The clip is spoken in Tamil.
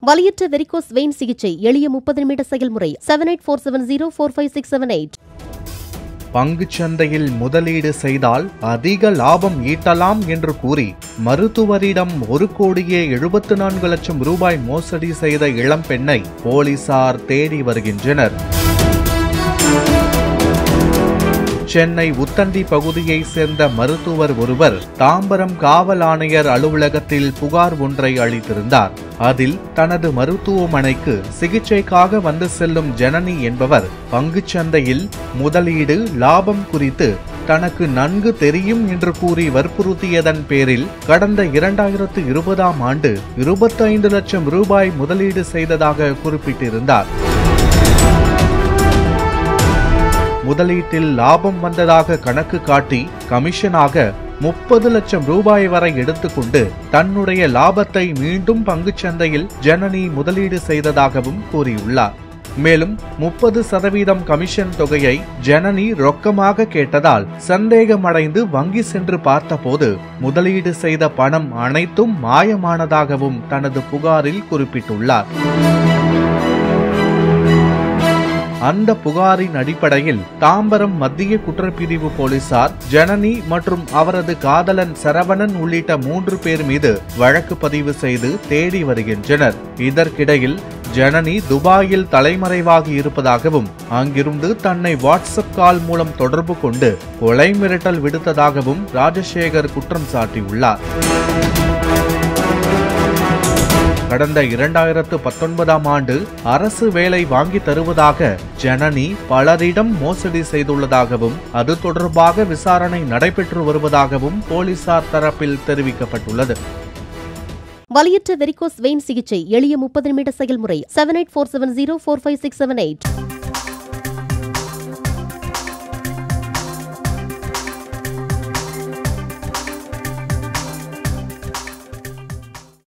வலியற்ற வெரிகோஸ் வெயின் சிகிச்சை எளிய முப்பது நிமிட செயல்முறை seven eight four seven zero four five six seven eight பங்குச் சந்தையில் முதலீடு செய்தால் அதிக லாபம் ஈட்டலாம் என்று கூறி மருத்துவரிடம் ஒரு கோடியே எழுபத்து நான்கு லட்சம் ரூபாய் மோசடி செய்த இளம்பெண்ணை போலீசார் தேடி வருகின்றனர் சென்னை உத்தண்டி பகுதியைச் சேர்ந்த மருத்துவர் ஒருவர் தாம்பரம் காவல் ஆணையர் அலுவலகத்தில் புகார் ஒன்றை அளித்திருந்தார் அதில் தனது மருத்துவமனைக்கு சிகிச்சைக்காக வந்து செல்லும் ஜனனி என்பவர் பங்குச் சந்தையில் முதலீடு லாபம் குறித்து தனக்கு நன்கு தெரியும் என்று கூறி வற்புறுத்தியதன் பேரில் கடந்த இரண்டாயிரத்து இருபதாம் ஆண்டு இருபத்தைந்து லட்சம் ரூபாய் முதலீடு செய்ததாக குறிப்பிட்டிருந்தார் முதலீட்டில் லாபம் வந்ததாக கணக்கு காட்டி கமிஷனாக முப்பது லட்சம் ரூபாய் வரை எடுத்துக்கொண்டு தன்னுடைய லாபத்தை மீண்டும் பங்குச் சந்தையில் ஜனனி முதலீடு செய்ததாகவும் கூறியுள்ளார் மேலும் முப்பது சதவீதம் கமிஷன் தொகையை ஜனனி ரொக்கமாக கேட்டதால் சந்தேகமடைந்து வங்கி சென்று பார்த்தபோது முதலீடு செய்த பணம் அனைத்தும் மாயமானதாகவும் தனது புகாரில் குறிப்பிட்டுள்ளார் அந்த புகாரின் அடிப்படையில் தாம்பரம் மத்திய குற்றப்பிரிவு போலீசார் ஜனனி மற்றும் அவரது காதலன் சரவணன் உள்ளிட்ட மூன்று பேர் மீது வழக்கு பதிவு செய்து தேடி வருகின்றனர் இதற்கிடையில் ஜனனி துபாயில் தலைமறைவாகி இருப்பதாகவும் அங்கிருந்து தன்னை வாட்ஸ்அப் கால் மூலம் தொடர்பு கொண்டு கொலை மிரட்டல் விடுத்ததாகவும் ராஜசேகர் குற்றம் சாட்டியுள்ளார் கடந்த இரண்டாயிரத்து பத்தொன்பதாம் ஆண்டு அரசு வேலை வாங்கி தருவதாக ஜனனி பலரிடம் மோசடி செய்துள்ளதாகவும் அது தொடர்பாக விசாரணை நடைபெற்று வருவதாகவும் போலீசார் தரப்பில் தெரிவிக்கப்பட்டுள்ளது வலியற்ற வெரிகோஸ் வெயின் சிகிச்சை எளிய முப்பது நிமிட செயல்முறை seven eight four seven zero four five six seven eight